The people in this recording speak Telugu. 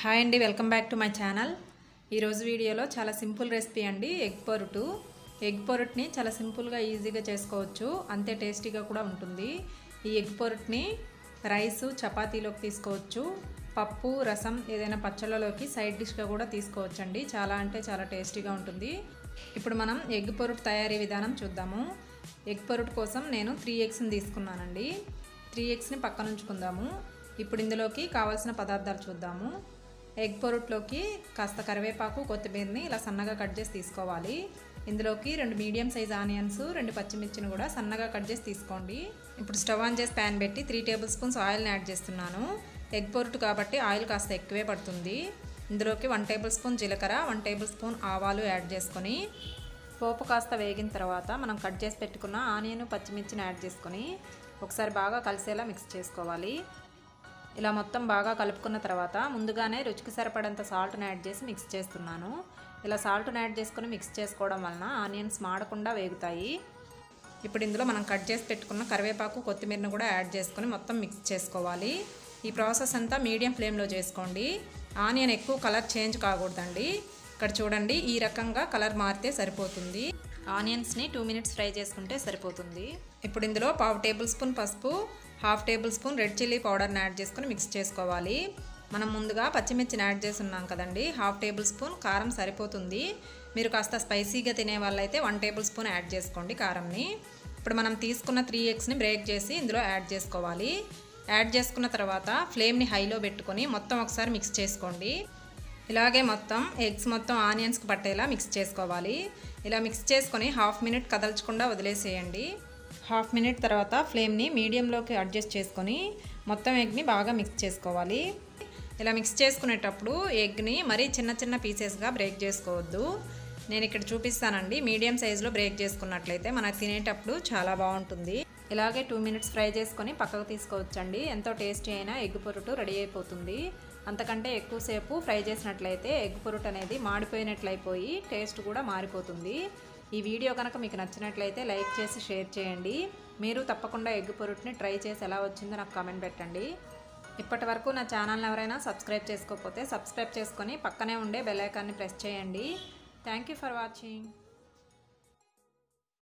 హాయ్ అండి welcome back to my channel ఈరోజు వీడియోలో చాలా సింపుల్ రెసిపీ అండి ఎగ్ పొరుటు ఎగ్ పొరుట్ని చాలా సింపుల్గా ఈజీగా చేసుకోవచ్చు అంతే టేస్టీగా కూడా ఉంటుంది ఈ ఎగ్ పొరుట్ని రైసు చపాతీలోకి తీసుకోవచ్చు పప్పు రసం ఏదైనా పచ్చళ్ళలోకి సైడ్ డిష్గా కూడా తీసుకోవచ్చండి చాలా అంటే చాలా టేస్టీగా ఉంటుంది ఇప్పుడు మనం ఎగ్ పొరుటు తయారీ విధానం చూద్దాము ఎగ్ పొరుటు కోసం నేను త్రీ ఎగ్స్ని తీసుకున్నానండి త్రీ ఎగ్స్ని పక్కన ఉంచుకుందాము ఇప్పుడు ఇందులోకి కావాల్సిన పదార్థాలు చూద్దాము ఎగ్ పొరుట్లోకి కాస్త కరివేపాకు కొత్తిమీరని ఇలా సన్నగా కట్ చేసి తీసుకోవాలి ఇందులోకి రెండు మీడియం సైజ్ ఆనియన్స్ రెండు పచ్చిమిర్చిని కూడా సన్నగా కట్ చేసి తీసుకోండి ఇప్పుడు స్టవ్ ఆన్ చేసి ప్యాన్ పెట్టి త్రీ టేబుల్ స్పూన్స్ ఆయిల్ని యాడ్ చేస్తున్నాను ఎగ్ పొరుటు కాబట్టి ఆయిల్ కాస్త ఎక్కువే పడుతుంది ఇందులోకి వన్ టేబుల్ స్పూన్ జీలకర్ర వన్ టేబుల్ స్పూన్ ఆవాలు యాడ్ చేసుకొని పోపు కాస్త వేగిన తర్వాత మనం కట్ చేసి పెట్టుకున్న ఆనియన్ పచ్చిమిర్చిని యాడ్ చేసుకొని ఒకసారి బాగా కలిసేలా మిక్స్ చేసుకోవాలి ఇలా మొత్తం బాగా కలుపుకున్న తర్వాత ముందుగానే రుచికి సరిపడంత సాల్ట్ని యాడ్ చేసి మిక్స్ చేస్తున్నాను ఇలా సాల్ట్ని యాడ్ చేసుకొని మిక్స్ చేసుకోవడం వలన ఆనియన్స్ మాడకుండా వేగుతాయి ఇప్పుడు ఇందులో మనం కట్ చేసి పెట్టుకున్న కరివేపాకు కొత్తిమీరను కూడా యాడ్ చేసుకొని మొత్తం మిక్స్ చేసుకోవాలి ఈ ప్రాసెస్ అంతా మీడియం ఫ్లేమ్లో చేసుకోండి ఆనియన్ ఎక్కువ కలర్ చేంజ్ కాకూడదండి ఇక్కడ చూడండి ఈ రకంగా కలర్ మారితే సరిపోతుంది ఆనియన్స్ని టూ మినిట్స్ ఫ్రై చేసుకుంటే సరిపోతుంది ఇప్పుడు ఇందులో పావు టేబుల్ స్పూన్ పసుపు half table spoon red chilli పౌడర్ని యాడ్ చేసుకొని మిక్స్ చేసుకోవాలి మనం ముందుగా పచ్చిమిర్చిని యాడ్ చేసి ఉన్నాం కదండి హాఫ్ టేబుల్ స్పూన్ కారం సరిపోతుంది మీరు కాస్త స్పైసీగా తినే వాళ్ళైతే వన్ టేబుల్ స్పూన్ యాడ్ చేసుకోండి కారంని ఇప్పుడు మనం తీసుకున్న త్రీ ఎగ్స్ని బ్రేక్ చేసి ఇందులో యాడ్ చేసుకోవాలి యాడ్ చేసుకున్న తర్వాత ఫ్లేమ్ని హైలో పెట్టుకొని మొత్తం ఒకసారి మిక్స్ చేసుకోండి ఇలాగే మొత్తం ఎగ్స్ మొత్తం ఆనియన్స్కి పట్టేలా మిక్స్ చేసుకోవాలి ఇలా మిక్స్ చేసుకొని హాఫ్ మినిట్ కదల్చకుండా వదిలేసేయండి హాఫ్ మినిట్ తర్వాత ఫ్లేమ్ని మీడియంలోకి అడ్జస్ట్ చేసుకొని మొత్తం ఎగ్ని బాగా మిక్స్ చేసుకోవాలి ఇలా మిక్స్ చేసుకునేటప్పుడు ఎగ్ని మరీ చిన్న చిన్న పీసెస్గా బ్రేక్ చేసుకోవద్దు నేను ఇక్కడ చూపిస్తానండి మీడియం సైజులో బ్రేక్ చేసుకున్నట్లయితే మనకు తినేటప్పుడు చాలా బాగుంటుంది ఇలాగే టూ మినిట్స్ ఫ్రై చేసుకొని పక్కకు తీసుకోవచ్చండి ఎంతో టేస్టీ అయినా ఎగ్ పొరుటు రెడీ అయిపోతుంది అంతకంటే ఎక్కువసేపు ఫ్రై చేసినట్లయితే ఎగ్ పొరుటు అనేది మాడిపోయినట్లయిపోయి టేస్ట్ కూడా మారిపోతుంది ఈ వీడియో కనుక మీకు నచ్చినట్లయితే లైక్ చేసి షేర్ చేయండి మీరు తప్పకుండా ఎగ్ పొరుటుని ట్రై చేసి ఎలా వచ్చిందో నాకు కామెంట్ పెట్టండి ఇప్పటి వరకు నా ఛానల్ని ఎవరైనా సబ్స్క్రైబ్ చేసుకోకపోతే సబ్స్క్రైబ్ చేసుకొని పక్కనే ఉండే బెల్ ఐకాన్ని ప్రెస్ చేయండి థ్యాంక్ యూ ఫర్ వాచింగ్